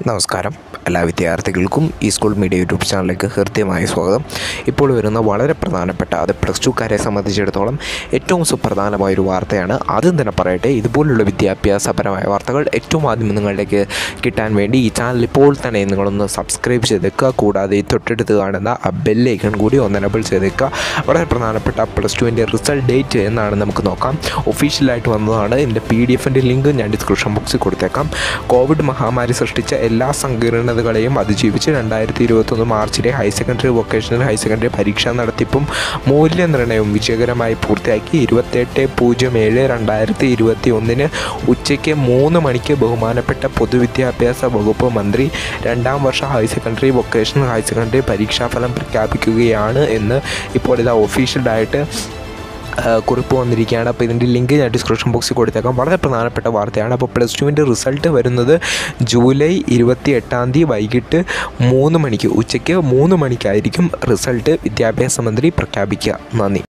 നമസ്കാരം എല്ലാ വിദ്യാർത്ഥികൾക്കും ഈ സ്കൂൾ മീഡിയ യൂട്യൂബ് ചാനലിലേക്ക് ഹൃദ്യമായ സ്വാഗതം ഇപ്പോൾ വരുന്ന വളരെ പ്രധാനപ്പെട്ട അത് പ്ലസ് ടുക്കാരെ സംബന്ധിച്ചിടത്തോളം ഏറ്റവും സുപ്രധാനമായ ഒരു വാർത്തയാണ് ആദ്യം തന്നെ പറയട്ടെ ഇതുപോലുള്ള വിദ്യാഭ്യാസപരമായ വാർത്തകൾ ഏറ്റവും ആദ്യം നിങ്ങളിലേക്ക് കിട്ടാൻ വേണ്ടി ഈ ചാനൽ ഇപ്പോൾ തന്നെ നിങ്ങളൊന്ന് സബ്സ്ക്രൈബ് ചെയ്തേക്കുക കൂടാതെ ഈ തൊട്ടടുത്ത് കാണുന്ന ആ ബെല്ലൈക്കൺ കൂടി ഒന്ന് എനബിൾ ചെയ്തേക്കുക വളരെ പ്രധാനപ്പെട്ട പ്ലസ് ടുവിൻ്റെ റിസൾട്ട് ഡേറ്റ് എന്നാണ് നമുക്ക് നോക്കാം ഒഫീഷ്യലായിട്ട് വന്നതാണ് ഇതിൻ്റെ പി ഡി എഫിൻ്റെ ലിങ്ക് ഞാൻ ഡിസ്ക്രിപ്ഷൻ ബോക്സിൽ കൊടുത്തേക്കാം കോവിഡ് മഹാമാരി സൃഷ്ടിച്ച എല്ലാ സങ്കീർണതകളെയും അതിജീവിച്ച് രണ്ടായിരത്തി ഇരുപത്തൊന്ന് മാർച്ചിലെ higher secondary vocational higher secondary പരീക്ഷാ നടത്തിപ്പും മൂല്യനിർണ്ണയവും വിജയകരമായി പൂർത്തിയാക്കി ഇരുപത്തെട്ട് പൂജ്യം ഏഴ് രണ്ടായിരത്തി ഇരുപത്തി ഒന്നിന് ഉച്ചയ്ക്ക് മൂന്ന് മണിക്ക് ബഹുമാനപ്പെട്ട പൊതുവിദ്യാഭ്യാസ വകുപ്പ് മന്ത്രി രണ്ടാം വർഷ higher secondary vocational higher secondary പരീക്ഷാഫലം പ്രഖ്യാപിക്കുകയാണ് എന്ന് ഇപ്പോൾ ഇതാ ഒഫീഷ്യലായിട്ട് ആ, കുറിപ്പ് വന്നിരിക്കുകയാണ് അപ്പോൾ ഇതിൻ്റെ ലിങ്ക് ഞാൻ ഡിസ്ക്രിപ്ഷൻ ബോക്സിൽ കൊടുത്തേക്കാം വളരെ പ്രധാനപ്പെട്ട വാർത്തയാണ് അപ്പോൾ പ്ലസ് ടുവിൻ്റെ റിസൾട്ട് വരുന്നത് ജൂലൈ ഇരുപത്തി എട്ടാം തീയതി വൈകിട്ട് മൂന്ന് മണിക്ക് ഉച്ചയ്ക്ക് മൂന്ന് മണിക്കായിരിക്കും റിസൾട്ട് വിദ്യാഭ്യാസ മന്ത്രി പ്രഖ്യാപിക്കുക നന്ദി